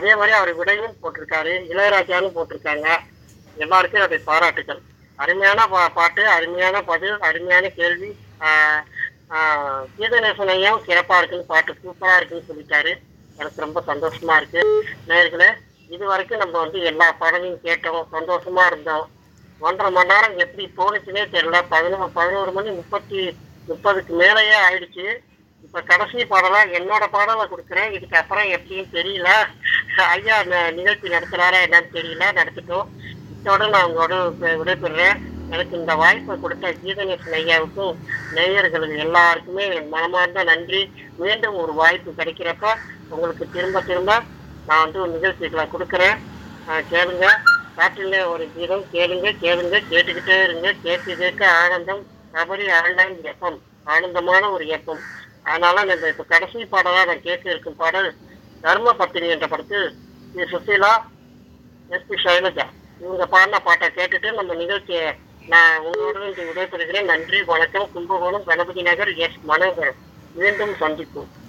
அதே மாதிரி அவர் விடையும் போட்டிருக்காரு இளையராஜாவும் போட்டிருக்காங்க எல்லாருக்கும் அதை பாராட்டுகள் அருமையான பா பாட்டு அருமையான பதில் அருமையான கேள்வி ஆஹ் ஆஹ் கீதநேசன் ஐயாவும் சிறப்பா இருக்குன்னு பாட்டு சூப்பரா இருக்குன்னு சொல்லிட்டாரு எனக்கு ரொம்ப சந்தோஷமா இருக்கு நேர்களே இது வரைக்கும் நம்ம வந்து எல்லா பாடலையும் கேட்டோம் சந்தோஷமா இருந்தோம் ஒன்றரை மணி நேரம் எப்படி போனுச்சுன்னே தெரியல பதினோரு பதினோரு மணி முப்பத்தி முப்பதுக்கு மேலேயே ஆயிடுச்சு இப்ப கடைசி பாடலா என்னோட பாடலை கொடுக்குறேன் இதுக்கு அப்புறம் எப்படின்னு தெரியல ஐயா ந- நிகழ்ச்சி நடத்துறாரா என்னன்னு தெரியல நடத்திட்டோம் இதோட நான் உங்களோட வி- விடைபெறுறேன் எனக்கு இந்த வாய்ப்பை கொடுத்த கீதநேசன் ஐயாவுக்கும் நேயர்களுக்கு எல்லாருக்குமே என் மனமார்ந்த நன்றி மீண்டும் ஒரு வாய்ப்பு கிடைக்கிறப்ப உங்களுக்கு திரும்ப திரும்ப நான் வந்து ஒரு நிகழ்ச்சிகளை கொடுக்குறேன் ஆஹ் கேளுங்க காட்டிலே ஒரு கீதம் கேளுங்க கேளுங்க கேட்டுக்கிட்டே இருங்க கேட்டு கேட்க ஆனந்தம் கபடி ஆன்லைன் எப்பம் ஆனந்தமான ஒரு எப்பம் அதனால நான் இப்ப கடைசி பாடலா நான் கேட்க இருக்கும் பாடல் தர்ம பத்தினி என்ற படத்தில் ஸ்ரீ சுசீலா எஸ்பி சைலஜா இவங்க பாடின பாட்டை கேட்டுட்டு நம்ம நிகழ்ச்சியை நான் உங்களோட இன்று விடைபெறுகிறேன் நன்றி வணக்கம் கும்பகோணம் கணபதி நகர் எஸ் மனோகரன் மீண்டும் சந்திப்போம்